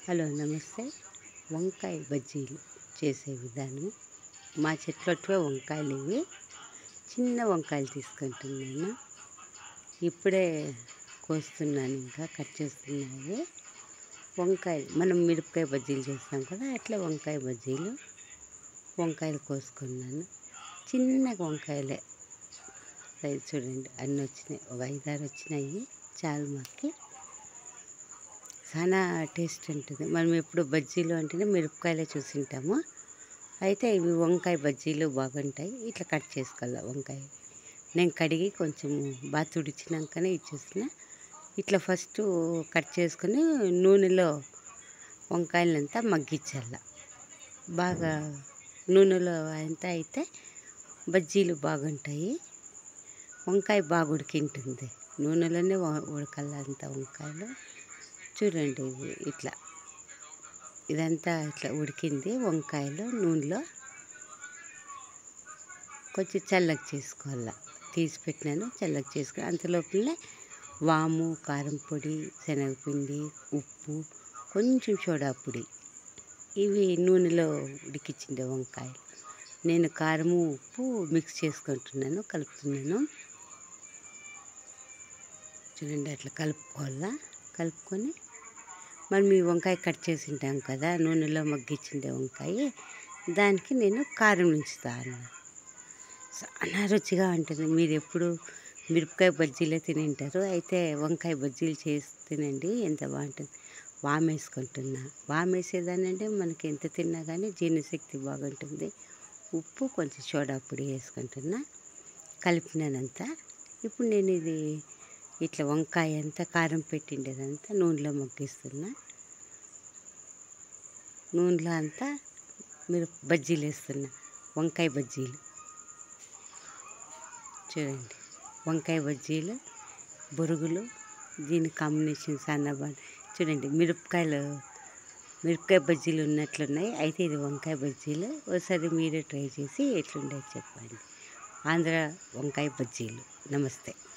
hello నమస్తే వంకాయ బజ్జీలు చేసే విధానం మా చెట్లట్లో వంకాయలు ఇవి చిన్న వంకాయలు తీసుకుంటున్నాను ఇప్పుడే కోస్తున్నాను ఇంకా కట్ చేస్తున్నాయి వంకాయలు మనం మిరపకాయ బజ్జీలు చేస్తాం కదా అట్లా వంకాయ బజ్జీలు వంకాయలు కోసుకున్నాను చిన్న వంకాయలే సైజు చూడండి అన్నీ వచ్చినాయి ఒక ఐదారు వచ్చినాయి చాలు మాకి చాలా టేస్ట్ ఉంటుంది మనం ఎప్పుడు బజ్జీలు అంటేనే మిరపకాయలే చూసింటాము అయితే ఇవి వంకాయ బజ్జీలు బాగుంటాయి ఇట్లా కట్ చేసుకోవాలి వంకాయ నేను కడిగి కొంచెం బాగా తుడిచినాకనే ఇచ్చేసిన ఇట్లా ఫస్ట్ కట్ చేసుకొని నూనెలో వంకాయలంతా మగ్గించాల బాగా నూనెలో అంతా అయితే బజ్జీలు బాగుంటాయి వంకాయ బాగా ఉడికింటుంది నూనెలోనే ఉడకాల అంత వంకాయలు చూడండి ఇది ఇట్లా ఇదంతా ఇట్లా ఉడికింది వంకాయలు నూనెలో కొంచెం చల్లగా చేసుకోవాల తీసి పెట్టినాను చల్లగా చేసుకుని అంతలోపలనే వాము కారం పొడి శనగపిండి ఉప్పు కొంచెం సోడా పొడి ఇవి నూనెలో ఉడికించిండే వంకాయలు నేను కారము ఉప్పు మిక్స్ చేసుకుంటున్నాను కలుపుతున్నాను చూడండి అట్లా కలుపుకోవాలా కలుపుకొని మనం ఈ వంకాయ కట్ చేసి ఉంటాం కదా నూనెలో మగ్గించిండే వంకాయ దానికి నేను కారం ఉంచుతాను చాలా రుచిగా ఉంటుంది మీరు ఎప్పుడు మిరపకాయ బజ్జీలే తినింటారు అయితే వంకాయ బజ్జీలు చేసి తినండి ఎంత బాగుంటుంది వామ్ వేసుకుంటున్నా వామ్ వేసేదానంటే మనకి ఎంత తిన్నా కానీ జీర్ణశక్తి బాగుంటుంది ఉప్పు కొంచెం సోడా పొడి వేసుకుంటున్నా కలిపినానంతా ఇప్పుడు నేను ఇది ఇట్లా వంకాయ అంతా కారం పెట్టిండేదంతా నూనెలో మగ్గిస్తున్నా నూనెలో అంతా మీరు బజ్జీలు వేస్తున్నా వంకాయ బజ్జీలు చూడండి వంకాయ బజ్జీలు బొరుగులు దీని కాంబినేషన్ చాలా బాగుంది చూడండి మిరపకాయలు మిరపకాయ బజ్జీలు ఉన్నట్లున్నాయి అయితే ఇది వంకాయ బజ్జీలు ఒకసారి మీరే ట్రై చేసి ఎట్లుండే చెప్పండి ఆంధ్ర వంకాయ బజ్జీలు నమస్తే